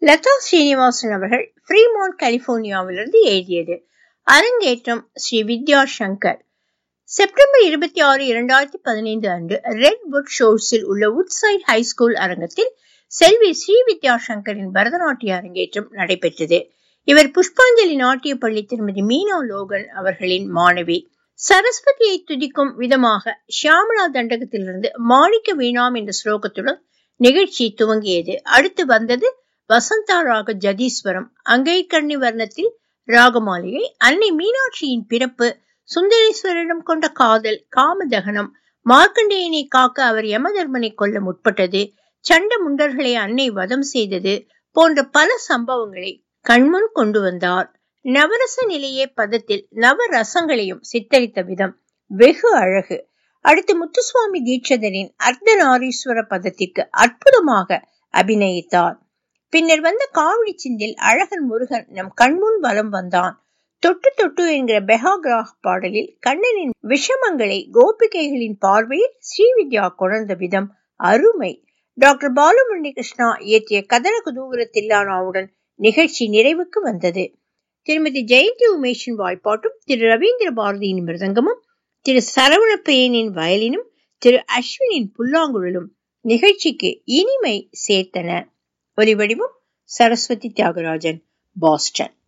லதா ஸ்ரீனிவாசன் அவர்கள் ஃப்ரீமோன்ட் கலிபோர்னியாவிலிருந்து எழுதியது அரங்கேற்றம் ஸ்ரீ வித்யா சங்கர் செப்டம்பர் இருபத்தி ஆறு இரண்டாயிரத்தி பதினைந்து அன்று ரெட் வுட் ஷோர்ஸில் உள்ள உட்சைட் ஹைஸ்கூல் அரங்கத்தில் செல்வி ஸ்ரீ வித்யா சங்கரின் பரதநாட்டிய அரங்கேற்றம் நடைபெற்றது இவர் புஷ்பாஞ்சலி நாட்டிய பள்ளி திருமதி மீனா லோகன் அவர்களின் மாணவி சரஸ்வதியை துதிக்கும் விதமாக ஷியாமலா தண்டகத்திலிருந்து மாணிக்க வீணாம் என்ற ஸ்லோகத்துடன் நிகழ்ச்சி துவங்கியது அடுத்து வந்தது வசந்தா ராக ஜதீஸ்வரம் அங்கை கண்ணி வர்ணத்தில் ராகமாளிகை அன்னை மீனாட்சியின் பிறப்பு சுந்தரேஸ்வரிடம் கொண்ட காதல் காமதகனம் மார்க்கண்டேயனை காக்க அவர் யமதர்மனை கொல்ல முற்பட்டது சண்ட முண்டர்களை அன்னை வதம் செய்தது போன்ற பல சம்பவங்களை கண்முன் கொண்டு வந்தார் நவரச நிலையே பதத்தில் நவரசங்களையும் சித்தரித்த விதம் வெகு அழகு அடுத்து முத்துசுவாமி தீட்சதரின் அர்த்தநாரீஸ்வர பதத்திற்கு அற்புதமாக அபிநயித்தார் பின்னர் வந்த காவடி சிந்தில் அழகன் முருகன் நம் கண்முன் வலம் வந்தான் தொட்டு தொட்டு என்கிற பெஹாகிராக பாடலில் கண்ணனின் விஷமங்களை கோபிகைகளின் பார்வையில் ஸ்ரீவித்யா கொணர்ந்த விதம் அருமை டாக்டர் பாலுமுரளி கிருஷ்ணா இயற்றிய கதன குதூகர தில்லானாவுடன் நிகழ்ச்சி நிறைவுக்கு வந்தது திருமதி ஜெயந்தி உமேஷின் வாய்ப்பாட்டும் திரு ரவீந்திர பாரதியின் மிருதங்கமும் திரு சரவணப்பிரியனின் வயலினும் திரு அஸ்வினின் புல்லாங்குழலும் நிகழ்ச்சிக்கு இனிமை சேர்த்தன ஒலி வடிவம் சரஸ்வதி தியாகராஜன் பாஸ்டன்